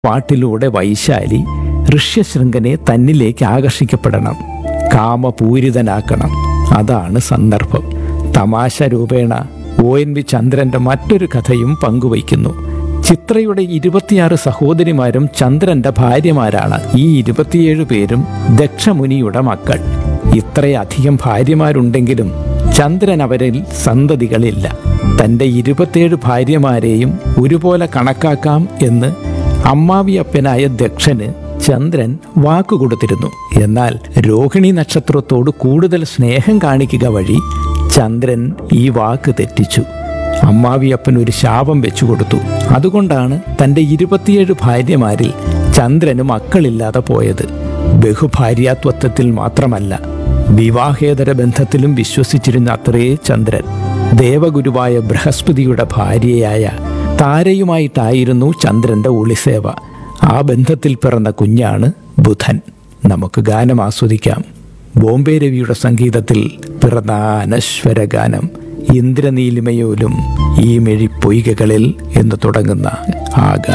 പാട്ടിലൂടെ വൈശാലി ഋഷ്യശൃംഖനെ തന്നിലേക്ക് ആകർഷിക്കപ്പെടണം കാമപൂരിതനാക്കണം അതാണ് സന്ദർഭം തമാശ രൂപേണ ഒ എൻ വി ചന്ദ്രന്റെ മറ്റൊരു കഥയും പങ്കുവയ്ക്കുന്നു ചിത്രയുടെ ഇരുപത്തിയാറ് സഹോദരിമാരും ചന്ദ്രന്റെ ഭാര്യമാരാണ് ഈ ഇരുപത്തിയേഴ് പേരും ദക്ഷമുനിയുടെ മക്കൾ ഇത്രയധികം ഭാര്യമാരുണ്ടെങ്കിലും ചന്ദ്രൻ അവരിൽ സന്തതികളില്ല തൻ്റെ ഇരുപത്തിയേഴ് ഭാര്യമാരെയും ഒരുപോലെ കണക്കാക്കാം എന്ന് അമ്മാവിയപ്പനായ ദക്ഷന് ചന്ദ്രൻ വാക്കുകൊടുത്തിരുന്നു എന്നാൽ രോഹിണി നക്ഷത്രത്തോട് കൂടുതൽ സ്നേഹം കാണിക്കുക വഴി ചന്ദ്രൻ ഈ വാക്ക് തെറ്റിച്ചു അമ്മാവിയപ്പൻ ഒരു ശാപം വെച്ചു കൊടുത്തു അതുകൊണ്ടാണ് തൻ്റെ ഇരുപത്തിയേഴ് ഭാര്യമാരിൽ ചന്ദ്രന് മക്കളില്ലാതെ പോയത് ബഹുഭാര്യാത്വത്വത്തിൽ മാത്രമല്ല വിവാഹേതര ബന്ധത്തിലും വിശ്വസിച്ചിരുന്ന അത്രേ ചന്ദ്രൻ ദേവഗുരുവായ ബൃഹസ്പതിയുടെ ഭാര്യയായ താരയുമായിട്ടായിരുന്നു ചന്ദ്രന്റെ ഒളിസേവ ആ ബന്ധത്തിൽ പിറന്ന കുഞ്ഞാണ് ബുധൻ നമുക്ക് ഗാനം ആസ്വദിക്കാം ബോംബെ രവിയുടെ സംഗീതത്തിൽ പിറന്ന ആ അനശ്വര ഗാനം ഇന്ദ്രനീലിമയോലും ഈ മെഴി പൊയ്കകളിൽ എന്ന് തുടങ്ങുന്ന ആ ഗാനം